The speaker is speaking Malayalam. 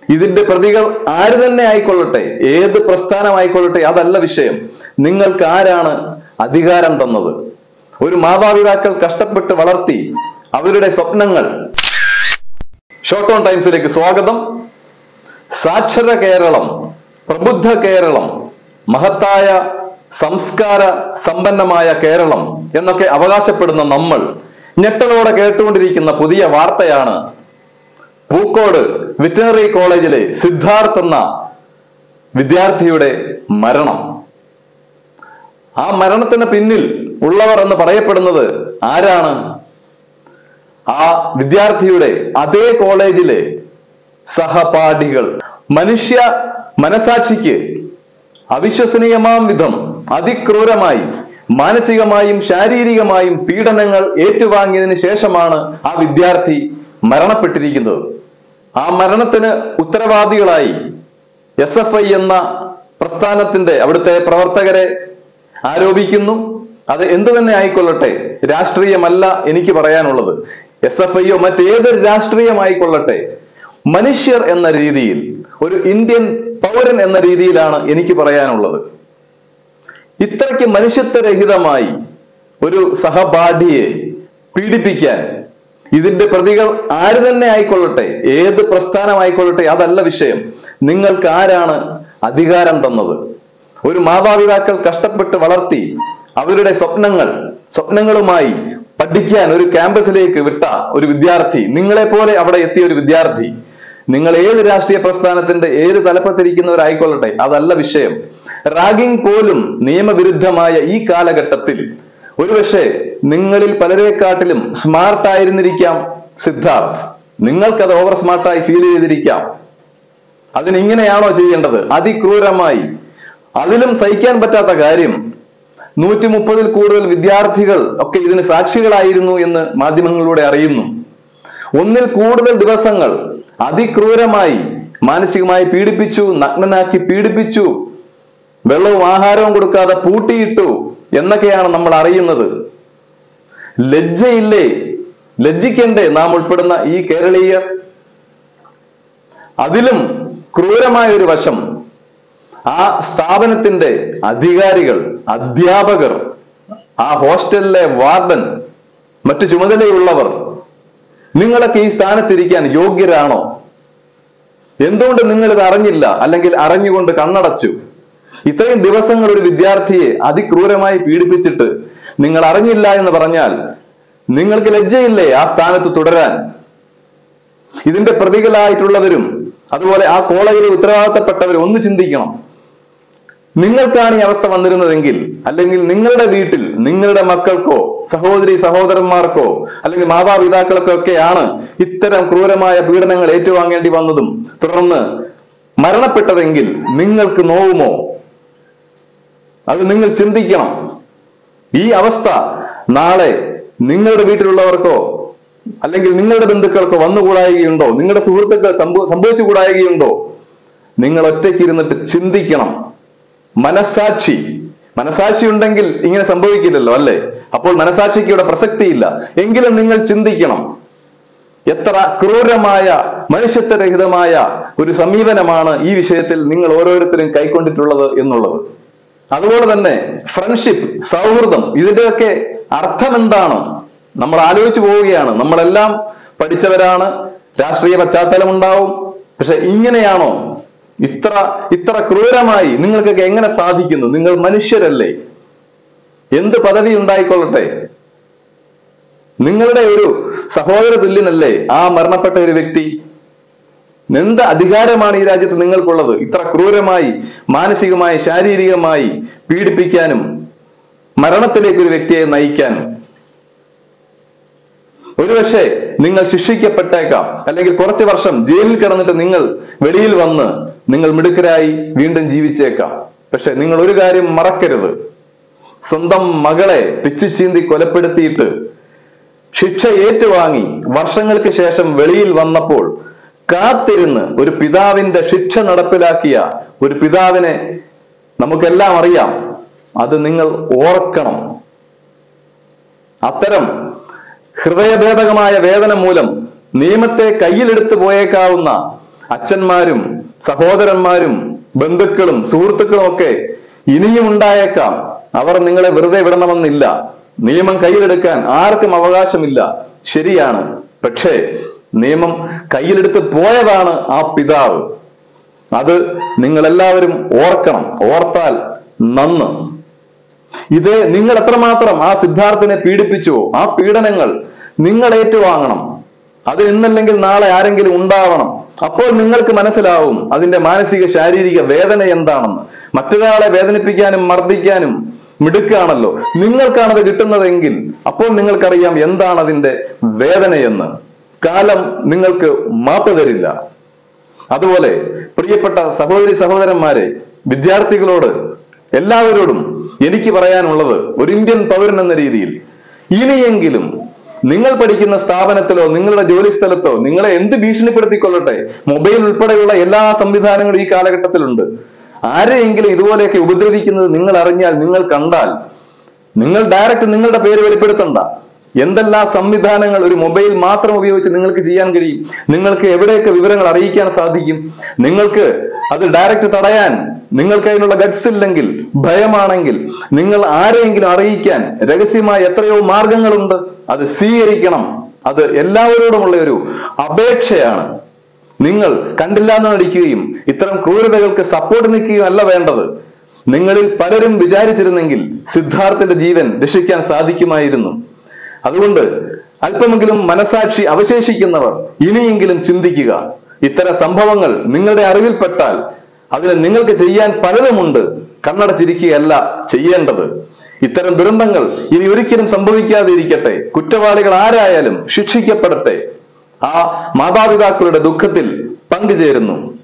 ഇതിന്റെ പ്രതികൾ ആര് തന്നെ ആയിക്കൊള്ളട്ടെ ഏത് പ്രസ്ഥാനമായിക്കൊള്ളട്ടെ അതല്ല വിഷയം നിങ്ങൾക്ക് ആരാണ് അധികാരം തന്നത് ഒരു മാതാപിതാക്കൾ കഷ്ടപ്പെട്ട് വളർത്തി അവരുടെ സ്വപ്നങ്ങൾ ഷോർട്ട് ഓൺ ടൈംസിലേക്ക് സ്വാഗതം സാക്ഷര കേരളം പ്രബുദ്ധ കേരളം മഹത്തായ സംസ്കാര സമ്പന്നമായ കേരളം എന്നൊക്കെ അവകാശപ്പെടുന്ന നമ്മൾ ഞെട്ടലോടെ കേട്ടുകൊണ്ടിരിക്കുന്ന പുതിയ വാർത്തയാണ് പൂക്കോട് വെറ്റിനറി കോളേജിലെ സിദ്ധാർത്ഥ് എന്ന വിദ്യാർത്ഥിയുടെ മരണം ആ മരണത്തിന് പിന്നിൽ ഉള്ളവർ എന്ന് പറയപ്പെടുന്നത് ആരാണ് ആ വിദ്യാർത്ഥിയുടെ അതേ കോളേജിലെ സഹപാഠികൾ മനുഷ്യ മനസാക്ഷിക്ക് അവിശ്വസനീയമാം വിധം അതിക്രൂരമായി മാനസികമായും ശാരീരികമായും പീഡനങ്ങൾ ഏറ്റുവാങ്ങിയതിനു ശേഷമാണ് ആ വിദ്യാർത്ഥി മരണപ്പെട്ടിരിക്കുന്നത് ആ മരണത്തിന് ഉത്തരവാദികളായി എസ് എഫ് ഐ എന്ന പ്രസ്ഥാനത്തിന്റെ അവിടുത്തെ പ്രവർത്തകരെ ആരോപിക്കുന്നു അത് എന്തു തന്നെ ആയിക്കൊള്ളട്ടെ രാഷ്ട്രീയമല്ല എനിക്ക് പറയാനുള്ളത് എസ് എഫ് ഐയോ മറ്റേതൊരു രാഷ്ട്രീയമായിക്കൊള്ളട്ടെ മനുഷ്യർ എന്ന രീതിയിൽ ഒരു ഇന്ത്യൻ പൗരൻ എന്ന രീതിയിലാണ് എനിക്ക് പറയാനുള്ളത് ഇത്രയ്ക്ക് മനുഷ്യത്വരഹിതമായി ഒരു സഹപാഠിയെ പീഡിപ്പിക്കാൻ ഇതിന്റെ പ്രതികൾ ആര് തന്നെ ആയിക്കൊള്ളട്ടെ ഏത് പ്രസ്ഥാനമായിക്കൊള്ളട്ടെ അതല്ല വിഷയം നിങ്ങൾക്ക് ആരാണ് അധികാരം തന്നത് ഒരു മാതാപിതാക്കൾ കഷ്ടപ്പെട്ട് വളർത്തി അവരുടെ സ്വപ്നങ്ങൾ സ്വപ്നങ്ങളുമായി പഠിക്കാൻ ഒരു ക്യാമ്പസിലേക്ക് വിട്ട ഒരു വിദ്യാർത്ഥി നിങ്ങളെ പോലെ അവിടെ എത്തിയ ഒരു വിദ്യാർത്ഥി നിങ്ങൾ ഏത് രാഷ്ട്രീയ പ്രസ്ഥാനത്തിന്റെ ഏത് തലപ്പത്തിരിക്കുന്നവരായിക്കൊള്ളട്ടെ അതല്ല വിഷയം റാഗിംഗ് പോലും നിയമവിരുദ്ധമായ ഈ കാലഘട്ടത്തിൽ ഒരുപക്ഷെ നിങ്ങളിൽ പലരെക്കാട്ടിലും സ്മാർട്ട് ആയിരുന്നിരിക്കാം സിദ്ധാർത്ഥ് നിങ്ങൾക്കത് ഓവർ സ്മാർട്ടായി ഫീൽ ചെയ്തിരിക്കാം അതിനിങ്ങനെയാണോ ചെയ്യേണ്ടത് അതിക്രൂരമായി അതിലും സഹിക്കാൻ പറ്റാത്ത കാര്യം നൂറ്റി മുപ്പതിൽ കൂടുതൽ വിദ്യാർത്ഥികൾ ഒക്കെ ഇതിന് സാക്ഷികളായിരുന്നു എന്ന് മാധ്യമങ്ങളിലൂടെ അറിയുന്നു ഒന്നിൽ കൂടുതൽ ദിവസങ്ങൾ അതിക്രൂരമായി മാനസികമായി പീഡിപ്പിച്ചു നഗ്നനാക്കി പീഡിപ്പിച്ചു വെള്ളവും ആഹാരവും കൊടുക്കാതെ പൂട്ടിയിട്ടു എന്നൊക്കെയാണ് നമ്മൾ അറിയുന്നത് ലജ്ജയില്ലേ ലജ്ജിക്കണ്ടേ നാം ഉൾപ്പെടുന്ന ഈ കേരളീയർ അതിലും ക്രൂരമായ ഒരു വശം ആ സ്ഥാപനത്തിന്റെ അധികാരികൾ അധ്യാപകർ ആ ഹോസ്റ്റലിലെ വാർഡൻ മറ്റു ചുമതലയുള്ളവർ നിങ്ങളൊക്കെ ഈ സ്ഥാനത്തിരിക്കാൻ യോഗ്യരാണോ എന്തുകൊണ്ട് നിങ്ങൾ ഇത് അറിഞ്ഞില്ല അല്ലെങ്കിൽ അറിഞ്ഞുകൊണ്ട് കണ്ണടച്ചു ഇത്രയും ദിവസങ്ങൾ ഒരു വിദ്യാർത്ഥിയെ അതിക്രൂരമായി പീഡിപ്പിച്ചിട്ട് നിങ്ങൾ അറിഞ്ഞില്ല എന്ന് പറഞ്ഞാൽ നിങ്ങൾക്ക് ലജ്ജയില്ലേ ആ സ്ഥാനത്ത് തുടരാൻ ഇതിന്റെ പ്രതികളായിട്ടുള്ളവരും അതുപോലെ ആ കോളേജിലെ ഉത്തരവാദിത്തപ്പെട്ടവരും ഒന്ന് ചിന്തിക്കണം നിങ്ങൾക്കാണ് ഈ അവസ്ഥ വന്നിരുന്നതെങ്കിൽ അല്ലെങ്കിൽ നിങ്ങളുടെ വീട്ടിൽ നിങ്ങളുടെ മക്കൾക്കോ സഹോദരി സഹോദരന്മാർക്കോ അല്ലെങ്കിൽ മാതാപിതാക്കൾക്കോ ഒക്കെയാണ് ഇത്തരം ക്രൂരമായ പീഡനങ്ങൾ ഏറ്റുവാങ്ങേണ്ടി വന്നതും തുടർന്ന് മരണപ്പെട്ടതെങ്കിൽ നിങ്ങൾക്ക് നോവുമോ അത് നിങ്ങൾ ചിന്തിക്കണം ഈ അവസ്ഥ നാളെ നിങ്ങളുടെ വീട്ടിലുള്ളവർക്കോ അല്ലെങ്കിൽ നിങ്ങളുടെ ബന്ധുക്കൾക്കോ വന്നുകൂടായികയുണ്ടോ നിങ്ങളുടെ സുഹൃത്തുക്കൾ സംഭവ സംഭവിച്ചുകൂടായികയുണ്ടോ നിങ്ങൾ ഒറ്റയ്ക്ക് ഇരുന്നിട്ട് ചിന്തിക്കണം മനസാക്ഷി മനസാക്ഷി ഉണ്ടെങ്കിൽ ഇങ്ങനെ സംഭവിക്കില്ലല്ലോ അല്ലേ അപ്പോൾ മനസാക്ഷിക്ക് ഇവിടെ പ്രസക്തിയില്ല എങ്കിലും നിങ്ങൾ ചിന്തിക്കണം എത്ര ക്രൂരമായ മനുഷ്യത്വരഹിതമായ ഒരു സമീപനമാണ് ഈ വിഷയത്തിൽ നിങ്ങൾ ഓരോരുത്തരും കൈക്കൊണ്ടിട്ടുള്ളത് എന്നുള്ളത് അതുപോലെ തന്നെ ഫ്രണ്ട്ഷിപ്പ് സൗഹൃദം ഇതിന്റെയൊക്കെ അർത്ഥം എന്താണ് നമ്മൾ ആലോചിച്ചു പോവുകയാണ് നമ്മളെല്ലാം പഠിച്ചവരാണ് രാഷ്ട്രീയ പശ്ചാത്തലം ഉണ്ടാവും പക്ഷെ ഇങ്ങനെയാണോ ഇത്ര ഇത്ര ക്രൂരമായി നിങ്ങൾക്കൊക്കെ എങ്ങനെ സാധിക്കുന്നു നിങ്ങൾ മനുഷ്യരല്ലേ എന്ത് പദവി ഉണ്ടായിക്കൊള്ളട്ടെ നിങ്ങളുടെ ഒരു സഹോദര തുല്യനല്ലേ ആ മരണപ്പെട്ട ഒരു വ്യക്തി എന്ത് അധികാരമാണ് ഈ രാജ്യത്ത് നിങ്ങൾക്കുള്ളത് ഇത്ര ക്രൂരമായി മാനസികമായി ശാരീരികമായി പീഡിപ്പിക്കാനും മരണത്തിലേക്ക് ഒരു വ്യക്തിയെ നയിക്കാനും ഒരുപക്ഷെ നിങ്ങൾ ശിക്ഷിക്കപ്പെട്ടേക്കാം അല്ലെങ്കിൽ കുറച്ച് വർഷം ജയിലിൽ കിടന്നിട്ട് നിങ്ങൾ വെളിയിൽ വന്ന് നിങ്ങൾ മിടുക്കരായി വീണ്ടും ജീവിച്ചേക്കാം പക്ഷെ നിങ്ങൾ ഒരു കാര്യം മറക്കരുത് സ്വന്തം മകളെ പിച്ചു ചീന്തി കൊലപ്പെടുത്തിയിട്ട് ശിക്ഷ ഏറ്റുവാങ്ങി വർഷങ്ങൾക്ക് ശേഷം വെളിയിൽ വന്നപ്പോൾ കാത്തിരുന്ന് ഒരു പിതാവിന്റെ ശിക്ഷ നടപ്പിലാക്കിയ ഒരു പിതാവിനെ നമുക്കെല്ലാം അറിയാം അത് നിങ്ങൾ ഓർക്കണം അത്തരം ഹൃദയഭേദകമായ വേദന മൂലം നിയമത്തെ കയ്യിലെടുത്ത് പോയേക്കാവുന്ന അച്ഛന്മാരും സഹോദരന്മാരും ബന്ധുക്കളും സുഹൃത്തുക്കളും ഒക്കെ ഇനിയും ഉണ്ടായേക്കാം അവർ നിങ്ങളെ വെറുതെ വിടണമെന്നില്ല നിയമം കയ്യിലെടുക്കാൻ ആർക്കും അവകാശമില്ല ശരിയാണ് പക്ഷേ നിയമം കയ്യിലെടുത്ത് പോയതാണ് ആ പിതാവ് അത് നിങ്ങൾ എല്ലാവരും ഓർക്കണം ഓർത്താൽ നന്ന് ഇത് നിങ്ങൾ എത്രമാത്രം ആ സിദ്ധാർത്ഥിനെ പീഡിപ്പിച്ചുവോ ആ പീഡനങ്ങൾ നിങ്ങൾ ഏറ്റുവാങ്ങണം അത് ഇന്നല്ലെങ്കിൽ നാളെ ആരെങ്കിലും ഉണ്ടാവണം അപ്പോൾ നിങ്ങൾക്ക് മനസ്സിലാവും അതിന്റെ മാനസിക ശാരീരിക വേദന എന്താണെന്ന് മറ്റൊരാളെ വേദനിപ്പിക്കാനും മർദ്ദിക്കാനും മിടുക്കാണല്ലോ നിങ്ങൾക്കാണത് കിട്ടുന്നതെങ്കിൽ അപ്പോൾ നിങ്ങൾക്കറിയാം എന്താണ് അതിന്റെ വേദനയെന്ന് കാലം നിങ്ങൾക്ക് മാപ്പ് തരില്ല അതുപോലെ പ്രിയപ്പെട്ട സഹോദരി സഹോദരന്മാരെ വിദ്യാർത്ഥികളോട് എല്ലാവരോടും എനിക്ക് പറയാനുള്ളത് ഒരു ഇന്ത്യൻ പൗരൻ എന്ന രീതിയിൽ ഇനിയെങ്കിലും നിങ്ങൾ പഠിക്കുന്ന സ്ഥാപനത്തിലോ നിങ്ങളുടെ ജോലി സ്ഥലത്തോ നിങ്ങളെ എന്ത് ഭീഷണിപ്പെടുത്തിക്കൊള്ളട്ടെ മൊബൈൽ ഉൾപ്പെടെയുള്ള എല്ലാ സംവിധാനങ്ങളും ഈ കാലഘട്ടത്തിലുണ്ട് ആരെയെങ്കിലും ഇതുപോലെയൊക്കെ ഉപദ്രവിക്കുന്നത് നിങ്ങൾ അറിഞ്ഞാൽ നിങ്ങൾ കണ്ടാൽ നിങ്ങൾ ഡയറക്റ്റ് നിങ്ങളുടെ പേര് വെളിപ്പെടുത്തണ്ട എന്തെല്ലാം സംവിധാനങ്ങൾ ഒരു മൊബൈൽ മാത്രം ഉപയോഗിച്ച് നിങ്ങൾക്ക് ചെയ്യാൻ കഴിയും നിങ്ങൾക്ക് എവിടെയൊക്കെ വിവരങ്ങൾ അറിയിക്കാൻ സാധിക്കും നിങ്ങൾക്ക് അത് ഡയറക്റ്റ് തടയാൻ നിങ്ങൾക്ക് അതിനുള്ള ഗഡ്സ് ഇല്ലെങ്കിൽ ഭയമാണെങ്കിൽ നിങ്ങൾ ആരെയെങ്കിലും അറിയിക്കാൻ രഹസ്യമായ എത്രയോ മാർഗങ്ങളുണ്ട് അത് സ്വീകരിക്കണം അത് എല്ലാവരോടുമുള്ള ഒരു അപേക്ഷയാണ് നിങ്ങൾ കണ്ടില്ല എന്ന് നടിക്കുകയും ഇത്തരം ക്രൂരതകൾക്ക് സപ്പോർട്ട് നിൽക്കുകയും അല്ല വേണ്ടത് നിങ്ങളിൽ പലരും വിചാരിച്ചിരുന്നെങ്കിൽ സിദ്ധാർത്ഥന്റെ ജീവൻ രക്ഷിക്കാൻ സാധിക്കുമായിരുന്നു അതുകൊണ്ട് അല്പമെങ്കിലും മനസാക്ഷി അവശേഷിക്കുന്നവർ ഇനിയെങ്കിലും ചിന്തിക്കുക ഇത്തരം സംഭവങ്ങൾ നിങ്ങളുടെ അറിവിൽപ്പെട്ടാൽ അതിന് നിങ്ങൾക്ക് ചെയ്യാൻ പലതുമുണ്ട് കണ്ണടച്ചിരിക്കുകയല്ല ചെയ്യേണ്ടത് ഇത്തരം ദുരന്തങ്ങൾ ഇനി ഒരിക്കലും സംഭവിക്കാതെ ഇരിക്കട്ടെ കുറ്റവാളികൾ ആരായാലും ശിക്ഷിക്കപ്പെടട്ടെ ആ മാതാപിതാക്കളുടെ ദുഃഖത്തിൽ പങ്കുചേരുന്നു